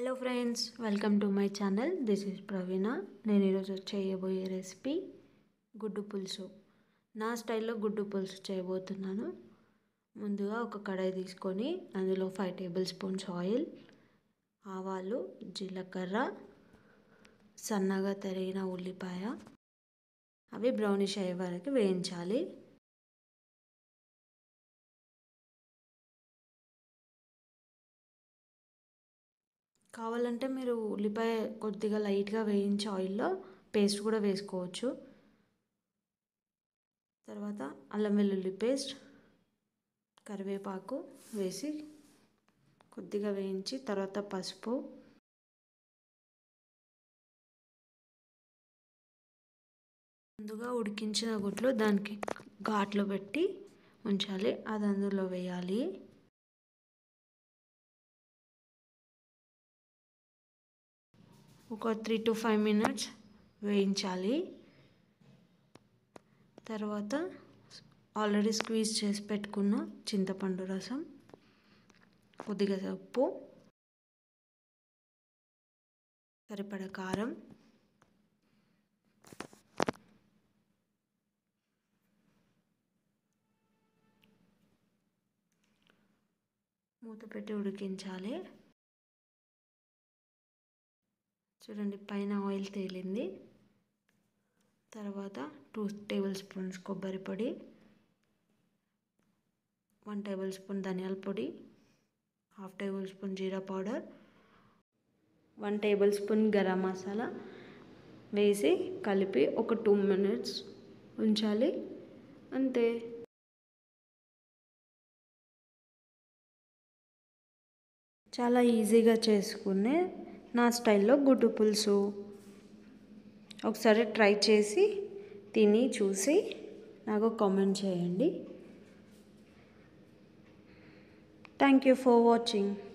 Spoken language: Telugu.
hello friends welcome to my channel this is Praveena నేను ఈరోజు చేయబోయే రెసిపీ గుడ్డు పులుసు నా స్టైల్లో గుడ్డు పులుసు చేయబోతున్నాను ముందుగా ఒక కడాయి తీసుకొని అందులో ఫైవ్ టేబుల్ స్పూన్స్ ఆయిల్ ఆవాలు జీలకర్ర సన్నగా తరిగిన ఉల్లిపాయ అవి బ్రౌనిష్ అయ్యే వరకు వేయించాలి కావాలంటే మీరు ఉల్లిపాయ కొద్దిగా లైట్గా వేయించి ఆయిల్లో పేస్ట్ కూడా వేసుకోవచ్చు తర్వాత అల్లం వెల్లుల్లి పేస్ట్ కరివేపాకు వేసి కొద్దిగా వేయించి తర్వాత పసుపు ముందుగా ఉడికించిన గుడ్లు దానికి ఘాట్లో పెట్టి ఉంచాలి అది అందులో వేయాలి ఒక త్రీ టు ఫైవ్ మినిట్స్ వేయించాలి తర్వాత ఆల్రెడీ స్క్వీజ్ చేసి పెట్టుకున్న చింతపండు రసం కొద్దిగా ఉప్పు సరిపడ కారం మూత పెట్టి ఉడికించాలి చూడండి పైన ఆయిల్ తేలింది తర్వాత టూ టేబుల్ స్పూన్స్ కొబ్బరి పొడి వన్ టేబుల్ స్పూన్ ధనియాల పొడి half tablespoon jeera powder one tablespoon garam masala వేసి కలిపి ఒక టూ మినిట్స్ ఉంచాలి అంతే చాలా ఈజీగా చేసుకునే నా స్టైల్లో గుడ్డు పులుసు ఒకసారి ట్రై చేసి తిని చూసి నాకు కామెంట్ చేయండి థ్యాంక్ యూ ఫర్ వాచింగ్